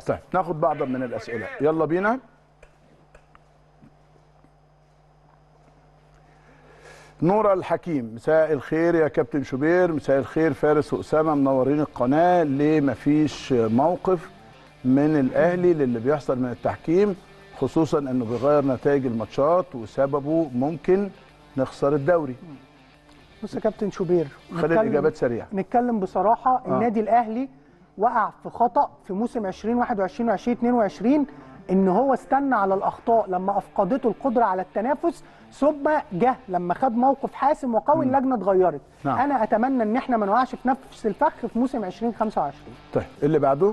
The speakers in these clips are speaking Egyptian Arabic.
طيب ناخد بعض من الاسئله يلا بينا نورة الحكيم مساء الخير يا كابتن شوبير مساء الخير فارس واسامه منورين القناه ليه مفيش موقف من الاهلي للي بيحصل من التحكيم خصوصا انه بيغير نتائج الماتشات وسببه ممكن نخسر الدوري بص يا كابتن شوبير خلي نتكلم- الاجابات سريعه نتكلم بصراحه النادي الاهلي وقع في خطا في موسم 2021 و2022 ان هو استنى على الاخطاء لما افقدته القدره على التنافس ثم جه لما خد موقف حاسم وقوي اللجنه اتغيرت نعم. انا اتمنى ان احنا ما نوقعش في نفس الفخ في موسم 2025 طيب اللي بعده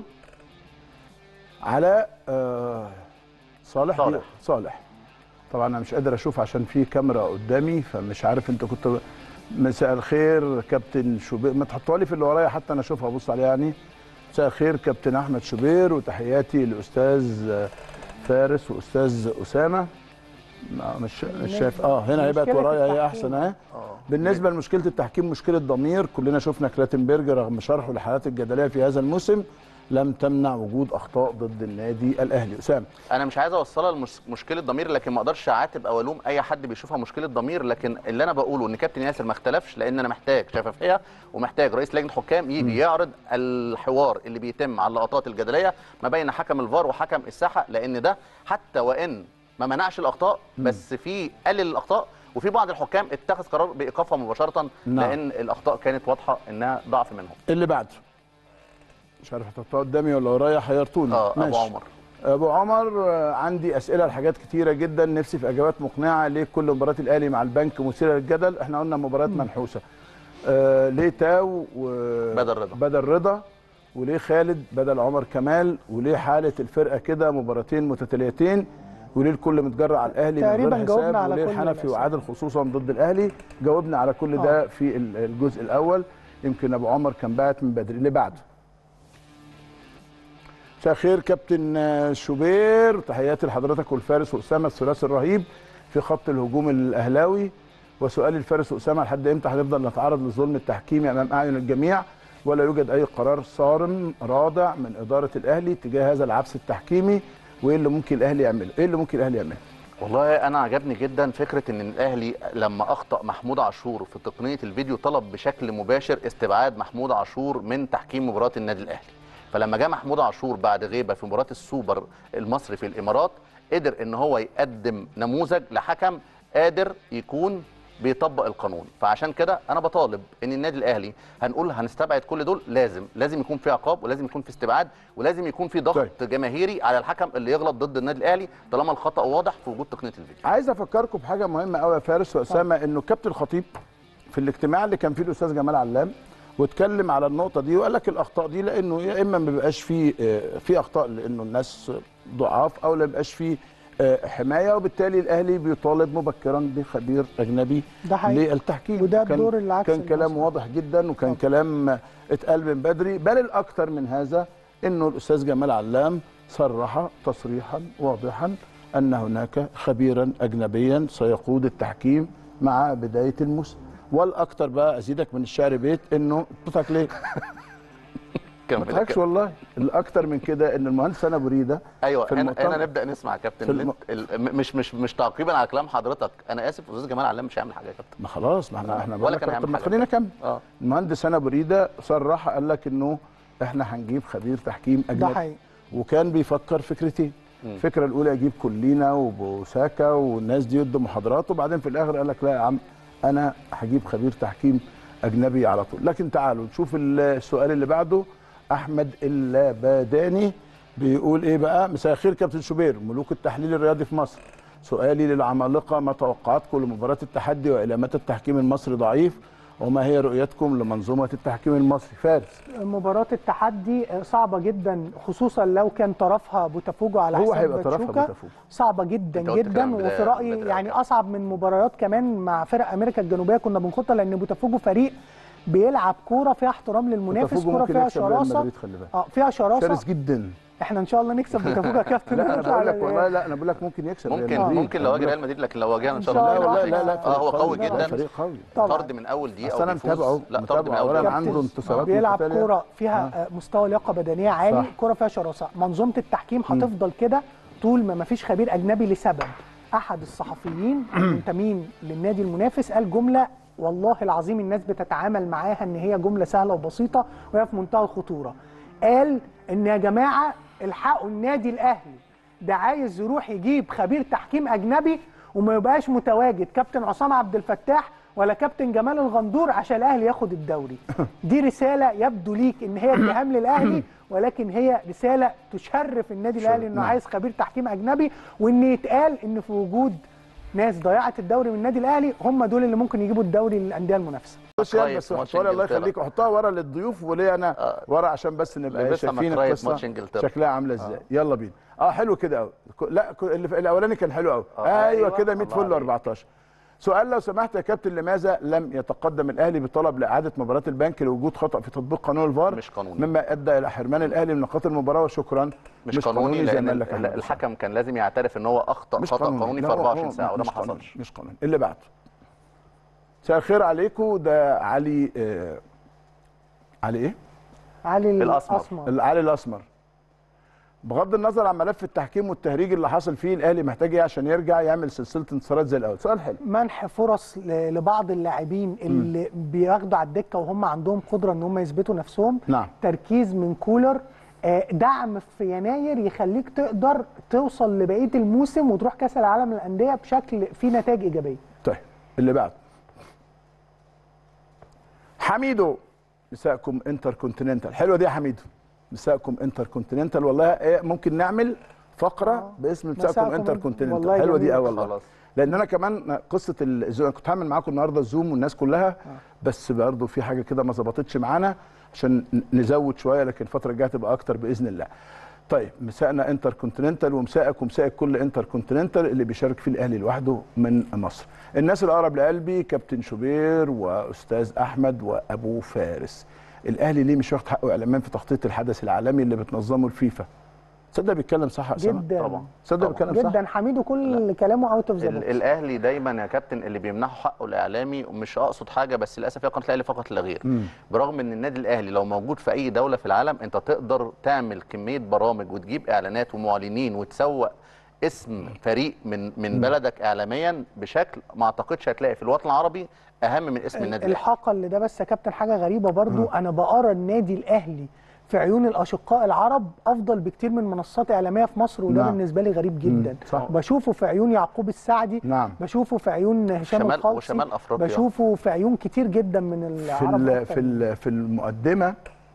علاء آه صالح صالح. دي- صالح طبعا انا مش قادر اشوف عشان في كاميرا قدامي فمش عارف انت كنت مساء الخير كابتن شوبير ما تحطوها لي في اللي ورايا حتى انا اشوفها ابص عليها يعني مساء الخير كابتن احمد شوبير وتحياتي لاستاذ آه، فارس واستاذ اسامه ما- مش مش شايف اه هنا هي بقت مشكلة ورايا هي التحكيم. احسن اهي بالنسبه لمشكله التحكيم مشكله ضمير كلنا شفنا كلاتنبرج رغم شرحه للحالات الجدليه في هذا الموسم لم تمنع وجود اخطاء ضد النادي الاهلي اسامه انا مش عايز اوصلها لمشكله ضمير لكن ما اقدرش اعاتب او الوم اي حد بيشوفها مشكله ضمير لكن اللي انا بقوله ان كابتن ياسر ما اختلفش لان انا محتاج شفافيه ومحتاج رئيس لجنه حكام يجي يعرض الحوار اللي بيتم على اللقطات الجدليه ما بين حكم الفار وحكم الساحه لان ده حتى وان ما منعش الاخطاء بس في قلل الاخطاء وفي بعض الحكام اتخذ قرار بايقافها مباشره نعم. لان الاخطاء كانت واضحه انها ضعف منهم اللي بعده مش عارف هتحطها قدامي ولا ورايا حيرتوني اه ابو ماشي. عمر ابو عمر آه، عندي اسئله لحاجات كتيره جدا نفسي في اجابات مقنعه ليه كل مباراه الاهلي مع البنك مثيره للجدل احنا قلنا مباراه منحوسه آه ليه تاو و بدل رضا. بدل رضا وليه خالد بدل عمر كمال وليه حاله الفرقه كده مباراتين متتاليتين وليه الكل متجرع على الاهلي من تقريباً غير جاوبنا حساب على وليه كل الحنفي الأسئلة. وعادل خصوصا ضد الاهلي جاوبنا على كل ده في ال- الجزء الاول يمكن ابو عمر كان باعت من بدري اللي بعده مساء الخير كابتن آه، شوبير تحياتي لحضرتك والفارس واسامه الثلاثي الرهيب في خط الهجوم الاهلاوي وسؤالي الفارس واسامه لحد امتى هنفضل نتعرض للظلم التحكيمي امام اعين الجميع ولا يوجد اي قرار صارم رادع من اداره الاهلي تجاه هذا العبث التحكيمي وايه اللي ممكن الاهلي يعمله؟ ايه اللي ممكن الاهلي يعمله؟ والله انا عجبني جدا فكره ان الاهلي لما اخطا محمود عاشور في تقنيه الفيديو طلب بشكل مباشر استبعاد محمود عاشور من تحكيم مباراه النادي الاهلي فلما جاء محمود عاشور بعد غيبه في مباراه السوبر المصري في الامارات قدر ان هو يقدم نموذج لحكم قادر يكون بيطبق القانون فعشان كده انا بطالب ان النادي الاهلي هنقول هنستبعد كل دول لازم لازم يكون في عقاب ولازم يكون في استبعاد ولازم يكون في ضغط طيب. جماهيري على الحكم اللي يغلط ضد النادي الاهلي طالما الخطا واضح في وجود تقنيه الفيديو عايز افكركم بحاجه مهمه قوي يا فارس واسامه انه كابتن الخطيب في الاجتماع اللي كان فيه الاستاذ جمال علام واتكلم على النقطه دي وقال لك الاخطاء دي لانه يا اما ما بيبقاش في آه، في اخطاء لانه الناس ضعاف او لا بيبقاش في آه، حمايه وبالتالي الاهلي بيطالب مبكرا بخبير اجنبي ده حقيقي. للتحكيم وده كان- بدور العكس كان كلام المصري. واضح جدا وكان كلام اتقال من بدري بل الاكثر من هذا انه الاستاذ جمال علام صرح تصريحا واضحا ان هناك خبيرا اجنبيا سيقود التحكيم مع بدايه الموسم والاكثر بقى ازيدك من الشعر بيت انه بتضحك ليه؟ ما كمل تضحكش والله الاكثر من كده ان المهندس انا بريده ايوه في انا المؤتمر- انا نبدا نسمع يا كابتن في اللي الم- انت- ال- م- مش مش مش تعقيبا على كلام حضرتك انا اسف استاذ جمال علام مش هيعمل حاجه يا كابتن ما خلاص ما احنا احنا ولا بقول لك كان هيعمل طب ما حاجة. خلينا كمل اه المهندس انا بريده صرح قال لك انه احنا هنجيب خبير تحكيم ده اجنبي حقيقي وكان بيفكر فكرتين مم. الفكره الاولى يجيب كلينا وبوساكا والناس دي يدوا محاضرات وبعدين في الاخر قال لك لا يا عم انا هجيب خبير تحكيم اجنبي على طول لكن تعالوا نشوف السؤال اللي بعده احمد اللاباداني بيقول ايه بقى مساء الخير كابتن شوبير ملوك التحليل الرياضي في مصر سؤالي للعمالقه ما توقعاتكم لمباراه التحدي والى متى التحكيم المصري ضعيف وما هي رؤيتكم لمنظومه التحكيم المصري فارس مباراة التحدي صعبة جدا خصوصا لو كان طرفها بوتافوجو على هو حساب هيبقى طرفها باتشوكا. بوتافوجو. صعبة جدا أنت قلت جدا كلام بداية- وفي رأيي بداية يعني كده. أصعب من مباريات كمان مع فرق أمريكا الجنوبية كنا بنخوضها لأن بوتافوجو فريق بيلعب كوره فيها احترام للمنافس بوتافوجو كوره ممكن فيها يكسب ريال شراسه مدريد خلي بالك اه فيها شراسه شرس جدا احنا ان شاء الله نكسب بوتافوجو يا كابتن لا انا ونطلع بقول على لك والله لا انا بقول لك ممكن يكسب ريال ممكن مدريد. ممكن لو أنا واجه بقول ريال مدريد لكن لو واجه ان إن شاء شاء الله الله. لا لا لا لا اه هو فريق قوي لا، جدا فريق قوي طبعا. طرد من اول دقيقه أصل أنا وبيفوز. متابعه، لا طرد من متابعه. اول أولاً دقيقه عنده كابتن انتصارات بيلعب متتالية. كوره فيها آه، مستوى لياقه بدنيه عالي صح. كوره فيها شراسه منظومه التحكيم هتفضل كده طول ما مفيش خبير اجنبي لسبب احد الصحفيين المنتمين للنادي المنافس قال جمله والله العظيم الناس بتتعامل معاها ان هي جمله سهله وبسيطه وهي في منتهى الخطوره قال ان يا جماعه الحقوا النادي الاهلي ده عايز يروح يجيب خبير تحكيم اجنبي وما يبقاش متواجد كابتن عصام عبد الفتاح ولا كابتن جمال الغندور عشان الاهلي ياخد الدوري دي رساله يبدو ليك ان هي اتهام للاهلي ولكن هي رساله تشرف النادي الاهلي انه نعم. عايز خبير تحكيم اجنبي وان يتقال ان في وجود ناس ضيعت الدوري من النادي الاهلي هم دول اللي ممكن يجيبوا الدوري للانديه المنافسه بص يا كويس بس ماتش حطها لي الله إنجلترا. يخليك وحطها ورا للضيوف وليه انا آه. ورا عشان بس نبقى لبسها شايفين مكراية القصه ماتش إنجلترا. شكلها عامله ازاي يلا بينا اه حلو كده قوي لا ك- اللي في- الاولاني كان حلو قوي آه، ايوه أيوة، كده 100 الله فل عليك. و14 سؤال لو سمحت يا كابتن لماذا لم يتقدم الاهلي بطلب لاعاده مباراه البنك لوجود خطا في تطبيق قانون الفار مش قانوني. مما ادى الى حرمان الاهلي من نقاط المباراه وشكرا مش, قانوني زي لان ما قال لك ال- أحمد الحكم كان لازم يعترف ان هو اخطا مش خطا قانوني, قانوني لا، في هو- 24 هو ساعه وده مش ما قانوني، حصلش مش قانوني اللي بعده مساء الخير عليكم ده علي آه علي ايه؟ علي الأسمر. الاسمر علي الاسمر بغض النظر عن ملف التحكيم والتهريج اللي حصل فيه الاهلي محتاج ايه عشان يرجع يعمل سلسله انتصارات زي الاول سؤال حلو منح فرص ل- لبعض اللاعبين اللي بياخدوا على الدكه وهم عندهم قدره ان هم يثبتوا نفسهم نعم. تركيز من كولر آه، دعم في يناير يخليك تقدر توصل لبقيه الموسم وتروح كاس العالم للانديه بشكل فيه نتائج ايجابيه طيب اللي بعده حميدو مساءكم انتر كونتيننتال حلوه دي يا حميدو مساءكم انتر كونتيننتال والله ايه ممكن نعمل فقره آه. باسم مساءكم مساءكم انت- انتر كونتيننتال والله حلوه دي جميل. قوي والله خلاص. لان انا كمان قصه الزوم كنت هعمل معاكم النهارده الزوم والناس كلها بس برضه في حاجه كده ما ظبطتش معانا عشان ن- نزود شويه لكن الفتره الجايه تبقى اكتر باذن الله طيب مساءنا انتر كونتيننتال ومساءك ومساء كل انتر كونتيننتال اللي بيشارك فيه الاهلي لوحده من مصر الناس الاقرب لقلبي كابتن شوبير واستاذ احمد وابو فارس الاهلي ليه مش واخد حقه اعلاميا في تغطيه الحدث العالمي اللي بتنظمه الفيفا تصدق بيتكلم صح يا اسامه جدا طبعا تصدق طبعاً. بيتكلم صح جدا حميد وكل كلامه اوت اوف ذا ال- بوكس الاهلي دايما يا كابتن اللي بيمنحوا حقه الاعلامي ومش اقصد حاجه بس للاسف هي قناه الاهلي فقط لا غير برغم ان النادي الاهلي لو موجود في اي دوله في العالم انت تقدر تعمل كميه برامج وتجيب اعلانات ومعلنين وتسوق اسم فريق من من بلدك اعلاميا بشكل ما اعتقدش هتلاقي في الوطن العربي اهم من اسم النادي الاهلي الحاقه اللي ده بس يا كابتن حاجه غريبه برضو انا بقرا النادي الاهلي في عيون الاشقاء العرب افضل بكتير من منصات اعلاميه في مصر وده نعم. بالنسبه لي غريب جدا صح. بشوفه في عيون يعقوب السعدي نعم. بشوفه في عيون هشام شمال- الخالصي وشمال أفريقيا. بشوفه في عيون كتير جدا من في العرب ال- أكتر في من- ال- في المقدمه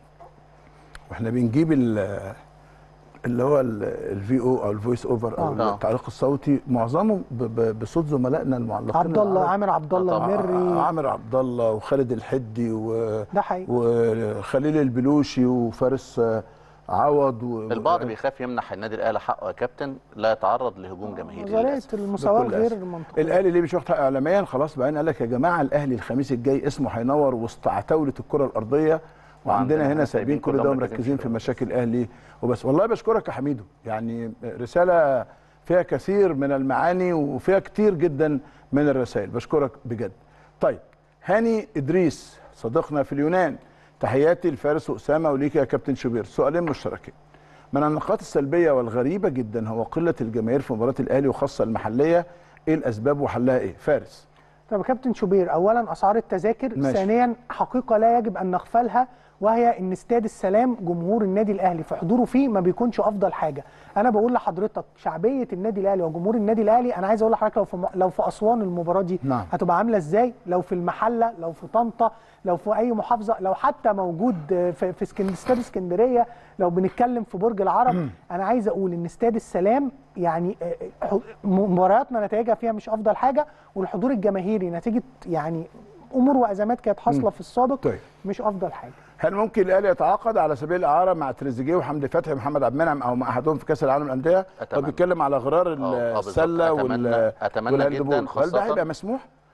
واحنا بنجيب ال- اللي هو الفي او او الفويس اوفر او آه. التعليق الصوتي معظمه ب- ب- بصوت زملائنا المعلقين عبد الله العرب. عامر عبد الله طبعاً. المري عامر عبد الله وخالد الحدي و ده حقيقي وخليل البلوشي وفارس آه، عوض و... البعض بيخاف يمنح النادي الاهلي حقه يا كابتن لا يتعرض لهجوم جماهيري نظريه للاسف المساواه بكل غير أسف. منطقيه الاهلي ليه مش واخد حقه اعلاميا خلاص بعدين قال لك يا جماعه الاهلي الخميس الجاي اسمه هينور وسط عتاوله الكره الارضيه وعندنا هنا سايبين كل ده ومركزين في مشاكل الاهلي وبس والله بشكرك يا حميدو يعني رساله فيها كثير من المعاني وفيها كتير جدا من الرسائل بشكرك بجد طيب هاني ادريس صديقنا في اليونان تحياتي لفارس اسامه وليك يا كابتن شوبير سؤالين مشتركين من النقاط السلبيه والغريبه جدا هو قله الجماهير في مباراه الاهلي وخاصه المحليه ايه الاسباب وحلها ايه فارس طب يا كابتن شوبير اولا اسعار التذاكر ماشي. ثانيا حقيقه لا يجب ان نغفلها وهي ان استاد السلام جمهور النادي الاهلي في حضوره فيه ما بيكونش افضل حاجه انا بقول لحضرتك شعبيه النادي الاهلي وجمهور النادي الاهلي انا عايز اقول لحضرتك لو في م- لو في اسوان المباراه دي نعم. هتبقى عامله ازاي لو في المحله لو في طنطا لو في اي محافظه لو حتى موجود في في اسكن- استاد اسكندريه لو بنتكلم في برج العرب انا عايز اقول ان استاد السلام يعني آه، آه، مبارياتنا نتائجها فيها مش افضل حاجه والحضور الجماهيري نتيجه يعني امور وازمات كانت حاصله في السابق طيب. مش افضل حاجه هل ممكن الاهلي يتعاقد على سبيل الاعاره مع تريزيجيه وحمدي فتحي ومحمد عبد المنعم او مع احدهم في كاس العالم للانديه؟ أتمنى. هو بيتكلم على غرار آه، آه، بالظبط. السله أتمنى- وال أتمنى والهاندبول. جداً هل ده خاصة- هيبقى مسموح؟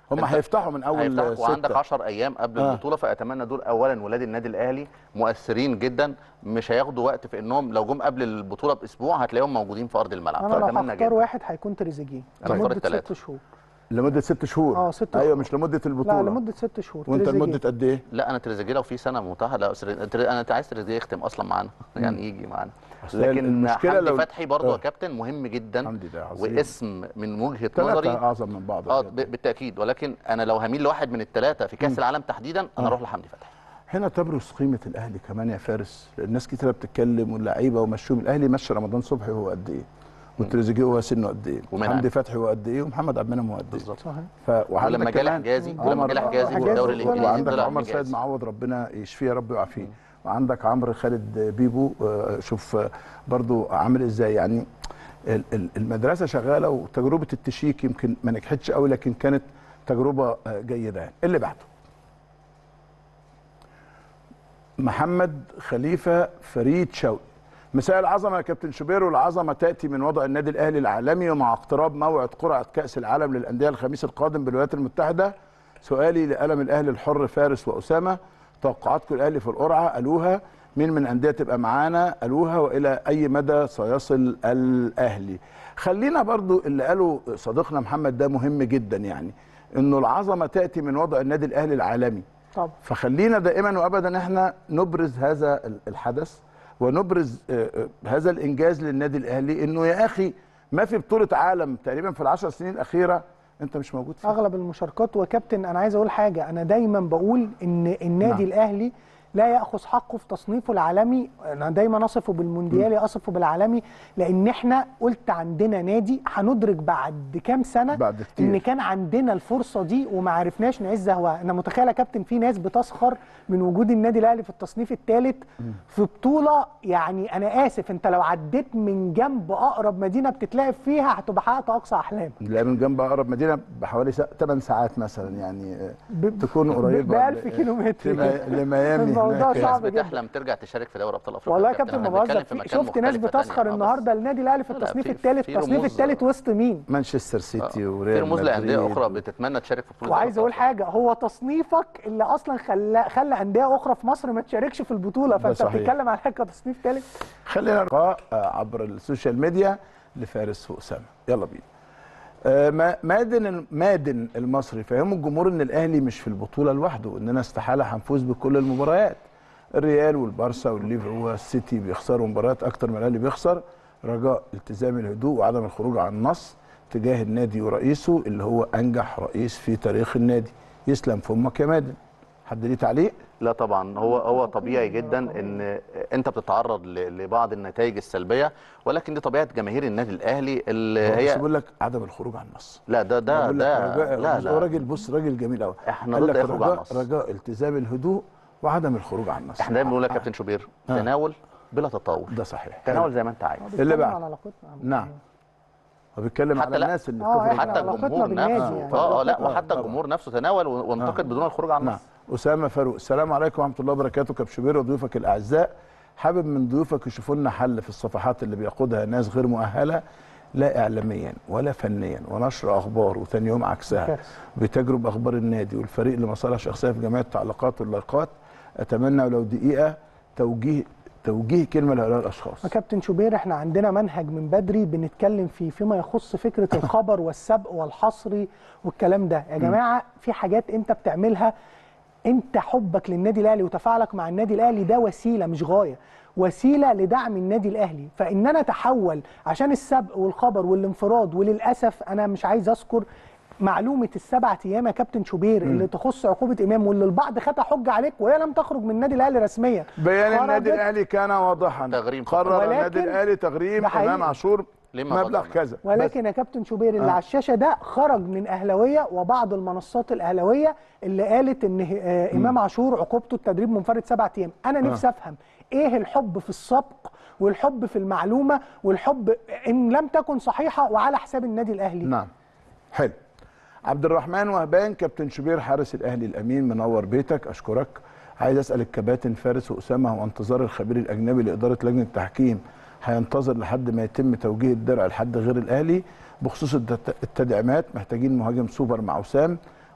هم أنت هيفتحوا من اول هيفتحوا وعندك ستة. 10 ايام قبل آه. البطوله فاتمنى دول اولا ولاد النادي الاهلي مؤثرين جدا مش هياخدوا وقت في انهم لو جم قبل البطوله باسبوع هتلاقيهم موجودين في ارض الملعب انا لو فاتمنى هختار جدا واحد هيكون تريزيجيه أنا هختار لمده التلاتة. ست شهور لمده ست شهور اه، ست ايوه شهور. مش لمده البطوله لا لمده ست شهور وانت تريزيجيه. لمده قد ايه؟ لا انا تريزيجيه لو في سنه متاحه لا تري- تري- انا عايز تريزيجيه يختم اصلا معانا يعني يجي معانا أصل هي لكن المشكلة حمدي لو- فتحي برضه يا آه. كابتن مهم جدا حمدي ده عظيم. واسم من وجهه ثلاثه نظري اعظم من بعض اه كده. ب- بالتاكيد ولكن انا لو هميل لواحد من الثلاثه في كاس العالم تحديدا انا اروح لحمدي فتحي هنا تبرز قيمه الاهلي كمان يا فارس الناس كتيره بتتكلم واللعيبه ومشوهم الاهلي مشى رمضان صبحي هو قد ايه وتريزيجيه هو سنه قد ايه ومنعم. وحمدي فتحي هو قد ايه ومحمد عبد المنعم هو قد ايه بالظبط صحيح ف... وعندك ولما جالي كمان حجازي ولما عمر- جالي حجازي في حجازي الدوري ولا- الانجليزي وعندك طلع عمر حجازي. سيد معوض ربنا يشفيه يا رب ويعافيه وعندك عمرو خالد بيبو آه، شوف آه، برضو عامل ازاي يعني ال- ال- المدرسه شغاله وتجربه التشيك يمكن ما نجحتش قوي لكن كانت تجربه آه، جيده يعني اللي بعده محمد خليفه فريد شوقي مساء العظمه يا كابتن شوبير والعظمه تاتي من وضع النادي الاهلي العالمي ومع اقتراب موعد قرعه كاس العالم للانديه الخميس القادم بالولايات المتحده سؤالي لألم الاهلي الحر فارس واسامه توقعاتكم الاهلي في القرعه قالوها مين من الانديه تبقى معانا قالوها والى اي مدى سيصل الاهلي خلينا برضو اللي قاله صديقنا محمد ده مهم جدا يعني انه العظمه تاتي من وضع النادي الاهلي العالمي طب فخلينا دائما وابدا احنا نبرز هذا ال- الحدث ونبرز آه، آه، هذا الانجاز للنادي الاهلي انه يا اخي ما في بطوله عالم تقريبا في العشر سنين الاخيره انت مش موجود فيها اغلب المشاركات وكابتن انا عايز اقول حاجه انا دايما بقول ان النادي نعم. الاهلي لا ياخذ حقه في تصنيفه العالمي انا دايما اصفه بالمونديالي اصفه بالعالمي لان احنا قلت عندنا نادي هندرك بعد كام سنه بعد كتير. ان كان عندنا الفرصه دي وما عرفناش نعز هواها انا متخيل يا كابتن في ناس بتسخر من وجود النادي الاهلي في التصنيف الثالث في بطوله يعني انا اسف انت لو عديت من جنب اقرب مدينه بتتلعب فيها هتبقى حققت اقصى احلامك لا من جنب اقرب مدينه بحوالي 8 ساعات مثلا يعني آه، ب- تكون قريبه ب 1000 ل- كيلومتر. لما- لميامي الموضوع هناك. صعب الناس جدا. بتحلم ترجع تشارك في دوري ابطال افريقيا والله يا كابتن. كابتن إحنا ما بنتكلم بهزر في في- مكان شفت ناس مختلفة بتسخر تانية. آه، النهارده النادي الاهلي في لا، التصنيف في- الثالث في التصنيف رموز- الثالث وسط مين مانشستر سيتي في وريال رموز لانديه مدريد. اخرى بتتمنى تشارك في بطوله وعايز دوري اقول أبطال حاجه هو تصنيفك اللي اصلا خلى خلى انديه اخرى في مصر ما تشاركش في البطوله فانت صحيح. بتتكلم على حاجه كتصنيف ثالث خلينا نلقاء آه، عبر السوشيال ميديا لفارس واسامه يلا بينا آه، ما- مادن مادن المصري فهموا الجمهور ان الاهلي مش في البطوله لوحده اننا استحاله هنفوز بكل المباريات الريال والبارسا والليفر والسيتي بيخسروا مباريات اكتر من الاهلي بيخسر رجاء التزام الهدوء وعدم الخروج عن النص تجاه النادي ورئيسه اللي هو انجح رئيس في تاريخ النادي يسلم في امك يا مادن حد ليه تعليق لا طبعا هو هو طبيعي جدا ان انت بتتعرض ل- لبعض النتائج السلبيه ولكن دي طبيعه جماهير النادي الاهلي اللي هو بس هي بيقول لك عدم الخروج عن النص لا ده ده بقول لك ده رجاء لا بص- لا راجل بص راجل جميل قوي احنا قال ضد لك الخروج عن رجاء النص. رجاء التزام الهدوء وعدم الخروج عن النص احنا دايما بنقول لك يا كابتن شوبير آه. تناول بلا تطاول ده صحيح تناول زي ما انت عايز اللي بيتكلم بعد. على علاقتنا نعم هو بيتكلم حتى على لا. الناس اللي آه، بتخرج إحنا حتى علاقتنا الجمهور بالنادي نفسه يعني. اه اه لا علاقتنا- وحتى آه، الجمهور نفسه تناول وانتقد بدون الخروج عن نعم النص اسامه فاروق السلام عليكم ورحمه الله وبركاته كابتن شوبير وضيوفك الاعزاء حابب من ضيوفك يشوفوا لنا حل في الصفحات اللي بيقودها ناس غير مؤهله لا اعلاميا ولا فنيا ونشر اخبار وثاني يوم عكسها كارثة. بتجرب اخبار النادي والفريق لمصالح شخصيه في جميع التعليقات واللايقات اتمنى ولو دقيقه توجيه توجيه كلمه لهؤلاء الاشخاص يا كابتن شوبير احنا عندنا منهج من بدري بنتكلم فيه فيما يخص فكره الخبر والسبق والحصري والكلام ده يا جماعه في حاجات انت بتعملها انت حبك للنادي الاهلي وتفاعلك مع النادي الاهلي ده وسيله مش غايه وسيله لدعم النادي الاهلي فان انا اتحول عشان السبق والخبر والانفراد وللاسف انا مش عايز اذكر معلومه السبع ايام يا كابتن شوبير اللي تخص عقوبه امام واللي البعض خدها حجه عليك وهي لم تخرج من النادي الاهلي رسميا بيان النادي خرجت الاهلي كان واضحا تغريم فقط. قرر ولكن النادي الاهلي تغريم ده حقيقي. امام عاشور لما مبلغ بلغنا. كذا ولكن يا كابتن شوبير اللي آه. على الشاشه ده خرج من اهلاويه وبعض المنصات الاهلاويه اللي قالت ان آه امام عاشور عقوبته التدريب منفرد سبعة ايام انا نفسي افهم ايه الحب في السبق والحب في المعلومه والحب ان لم تكن صحيحه وعلى حساب النادي الاهلي نعم حلو عبد الرحمن وهبان كابتن شوبير حارس الاهلي الامين منور بيتك اشكرك عايز اسال الكباتن فارس واسامه هو انتظار الخبير الاجنبي لاداره لجنه التحكيم هينتظر لحد ما يتم توجيه الدرع لحد غير الاهلي بخصوص الت- التدعيمات محتاجين مهاجم سوبر مع وسام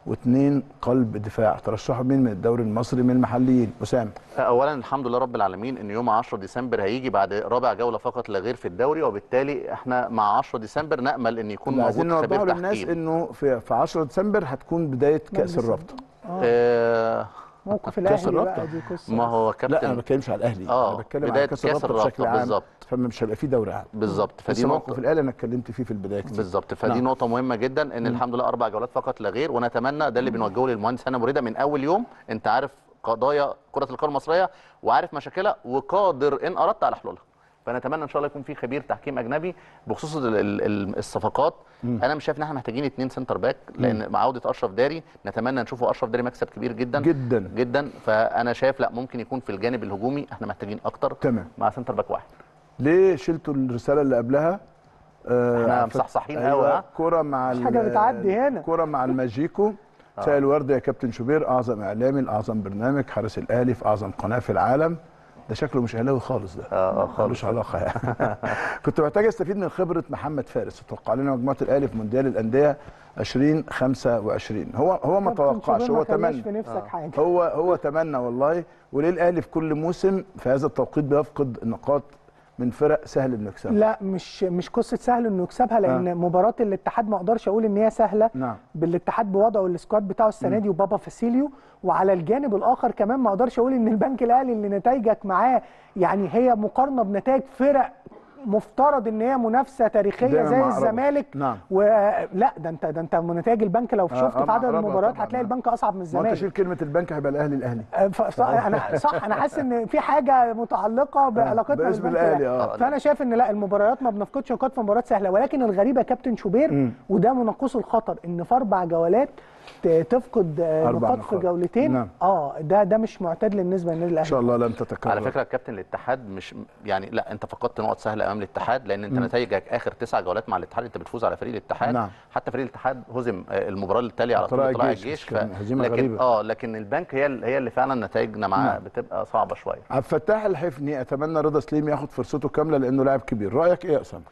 واثنين قلب دفاع ترشحوا مين من الدوري المصري من المحليين اسامه اولا الحمد لله رب العالمين ان يوم 10 ديسمبر هيجي بعد رابع جوله فقط لا غير في الدوري وبالتالي احنا مع 10 ديسمبر نامل ان يكون اللي عايزين موجود نوضحه خبير للناس تحكيم انه في في 10 ديسمبر هتكون بدايه كاس مجلس الرابطه آه موقف كأس الاهلي الرابطة. بقى دي قصه ما هو لا انا ما كابتن بتكلمش على الاهلي آه، انا بتكلم بداية على كاس كأس الرابطه بشكل الرابطة عام بالظبط. فمش هيبقى في دوري عام بالظبط بس فدي موقف نقطه الاهلي انا اتكلمت فيه في البدايه كتير بالظبط فدي نعم. نقطه مهمه جدا ان الحمد لله اربع جولات فقط لا غير ونتمنى ده اللي بنوجهه للمهندس هاني مريده من اول يوم انت عارف قضايا كره القدم المصريه وعارف مشاكلها وقادر ان اردت على حلولها فنتمنى ان شاء الله يكون في خبير تحكيم اجنبي بخصوص ال- ال- ال- الصفقات انا مش شايف ان احنا محتاجين اتنين سنتر باك لان مع عوده اشرف داري نتمنى نشوفه اشرف داري مكسب كبير جدا جدا جدا فانا شايف لا ممكن يكون في الجانب الهجومي احنا محتاجين اكتر تمام مع سنتر باك واحد ليه شلتوا الرساله اللي قبلها آه إحنا عفت- مصحصحين أيوة، قوي، ها؟ كرة مع مفيش ال- حاجة بتعدي هنا. كرة مع الماجيكو مساء الورد يا كابتن شوبير اعظم اعلامي الاعظم برنامج حارس الاهلي في اعظم قناه في العالم ده شكله مش اهلاوي خالص ده اه خالص ملوش علاقه يعني كنت محتاج استفيد من خبره محمد فارس توقع لنا مجموعه الاهلي في مونديال الانديه 2025 هو هو ما كابتن توقعش شوبير هو ما خلاش تمنى في نفسك حاجه هو هو تمنى والله وليه الاهلي في كل موسم في هذا التوقيت بيفقد نقاط من فرق سهل انه يكسبها لا مش مش قصه سهل انه يكسبها لان آه. مباراه الاتحاد ما اقدرش اقول ان هي سهله نعم بالاتحاد بوضعه السكواد بتاعه السنه دي وبابا فاسيليو وعلى الجانب الاخر كمان ما اقدرش اقول ان البنك الاهلي اللي نتائجك معاه يعني هي مقارنه بنتائج فرق مفترض ان هي منافسه تاريخيه دايماً زي مع قرابة. الزمالك نعم. ولا ده انت ده انت نتائج البنك لو آه، شفت آه، في عدد مع قرابة المباريات طبعاً. هتلاقي البنك اصعب من ما انت الزمالك شيل كلمه البنك هيبقى الاهلي الاهلي آه، ف- صح انا صح انا حاسس ان في حاجه متعلقه بعلاقتنا باسم بالبنك الأهلي، الأهلي. آه. فانا شايف ان لا المباريات ما بنفقدش نقاط في مباريات سهله ولكن الغريبه يا كابتن شوبير وده منقص الخطر ان في اربع جولات ت- تفقد آه، أربع نقاط في نقاط. جولتين نعم. اه ده ده مش معتاد بالنسبه للنادي ان الاهلي شاء الله لن تتكرر على فكره كابتن الاتحاد مش يعني لا انت فقدت نقط سهله امام الاتحاد لان انت نتائجك اخر تسع جولات مع الاتحاد انت بتفوز على فريق الاتحاد نعم. حتى فريق الاتحاد هزم آه، المباراه التاليه على طلائع طول طلائع الجيش، الجيش بس كان هزيمة لكن غريبة. اه لكن البنك هي ال- هي اللي فعلا نتائجنا معاه نعم. بتبقى صعبه شويه عبد الفتاح الحفني اتمنى رضا سليم ياخد فرصته كامله لانه لاعب كبير رايك ايه يا اسامه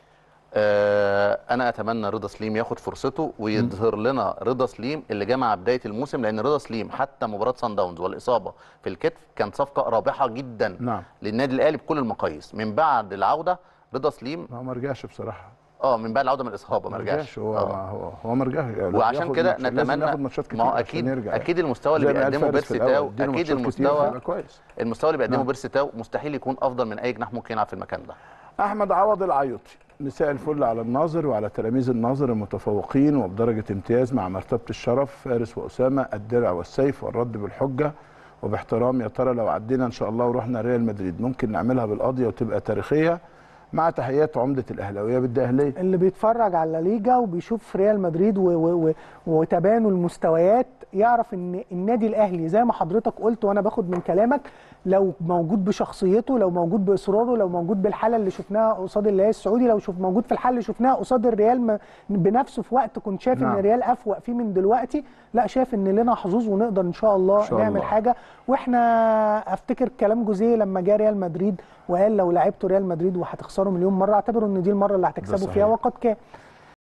آه انا اتمنى رضا سليم ياخد فرصته ويظهر لنا رضا سليم اللي جه مع بدايه الموسم لان رضا سليم حتى مباراه سان داونز والاصابه في الكتف كان صفقه رابحه جدا نعم. للنادي الاهلي بكل المقاييس من بعد العوده رضا سليم هو ما رجعش بصراحه اه من بعد العوده من الاصابه ما رجعش هو آه. هو هو ما رجعش يعني وعشان ياخد كده ماتش- لازم نتمنى ياخد ماتشات كتير ما هو عشان اكيد يرجع اكيد المستوى اللي زي ما قال بيقدمه فارس في بيرسي الأول، تاو اديله اكيد ماتشات كتير المستوى هيبقى كويس المستوى اللي بيقدمه نعم. بيرسي تاو مستحيل يكون افضل من اي جناح ممكن يلعب في المكان ده احمد عوض العيوطي مساء الفل على الناظر وعلى تلاميذ الناظر المتفوقين وبدرجه امتياز مع مرتبه الشرف فارس واسامه الدرع والسيف والرد بالحجه وباحترام يا ترى لو عدينا ان شاء الله ورحنا ريال مدريد ممكن نعملها بالقضيه وتبقى تاريخيه مع تحيات عمده الاهلاويه بالدهليه اللي بيتفرج على الليجا وبيشوف ريال مدريد و- و- و- وتباين المستويات يعرف ان النادي الاهلي زي ما حضرتك قلت وانا باخد من كلامك لو موجود بشخصيته لو موجود باصراره لو موجود بالحاله اللي شفناها قصاد الهلال السعودي لو شوف موجود في الحاله اللي شفناها قصاد الريال م- بنفسه في وقت كنت شايف نعم. ان الريال افوق فيه من دلوقتي لا شايف ان لنا حظوظ ونقدر ان شاء الله إن شاء نعمل الله. حاجه واحنا افتكر كلام جوزيه لما جه ريال مدريد وقال لو لعبتوا ريال مدريد وهتخسروا مليون مره اعتبروا ان دي المره اللي هتكسبوا صحيح. فيها وقد كان